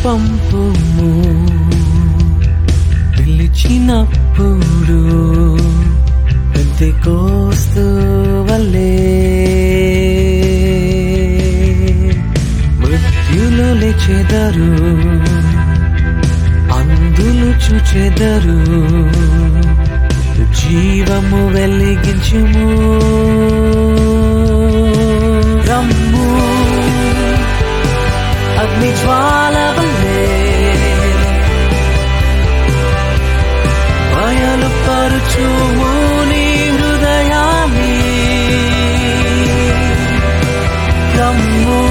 పంపుము పిలిచినప్పుడు పెద్దెకోస్తు వల్లే మృత్యులు లేచెదరు అందులు చూచెదరు జీవము వెలిగించుము రమ్ము అగ్ని జ్వాల వల్లే బయలు పరుచుము నీ హృదయాన్ని రమ్ము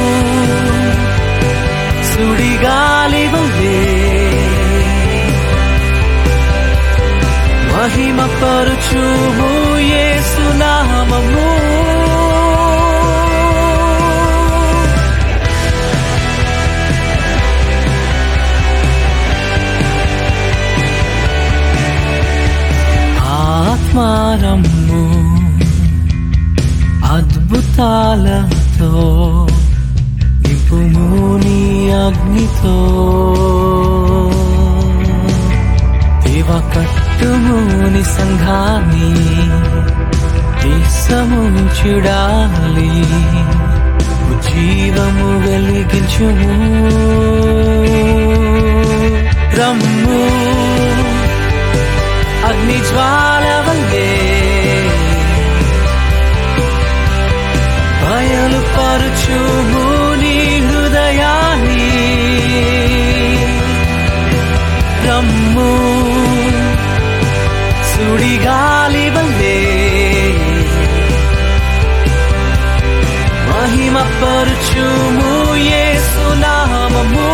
సుడిగాలి వల్లే మహిమ పరుచుము యేసునామము ఆత్మారమ్ము అద్భుతాలతో నిపుము నీ అగ్నితో దేవ కట్టుముని సంఘాన్ని దేశము చూడాలి జీవము వెలిగించుము రమ్ము అగ్ని జ్వాల వల్లే బయలు పరుచుము నీ హృదయాన్ని రమ్ము సుడిగాలి వల్లే మహిమ పరుచుము యేసునామము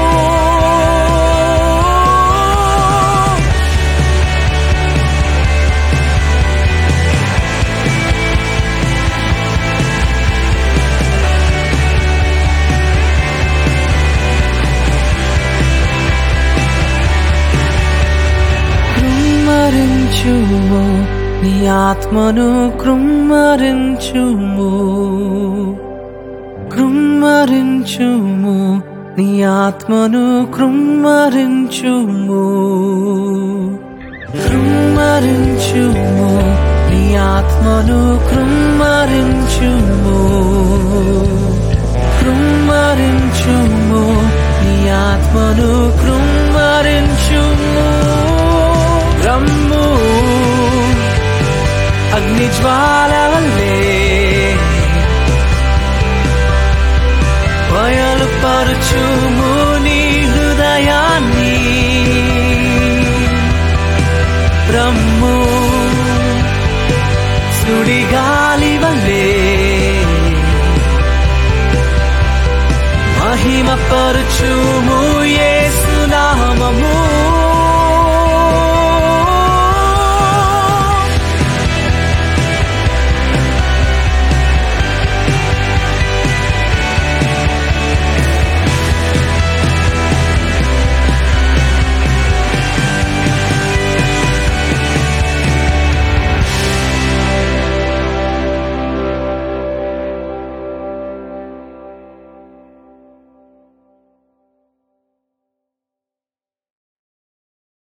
కృమ్మరించుము నీ ఆత్మను కృమ్మరించుము కృమ్మరించుము నీ ఆత్మను కృమ్మరించుము కృమ్మరించుము నీ ఆత్మను కృమ్మరించుము కృమ్మరించుము నీ ఆత్మను కృమ్మరించుము రమ్ము అగ్ని జ్వాల వల్లే బయలు పరుచుము నీ హృదయాన్ని రమ్ము సుడిగాలి వల్లే మహిమ పరుచుము యేసునామము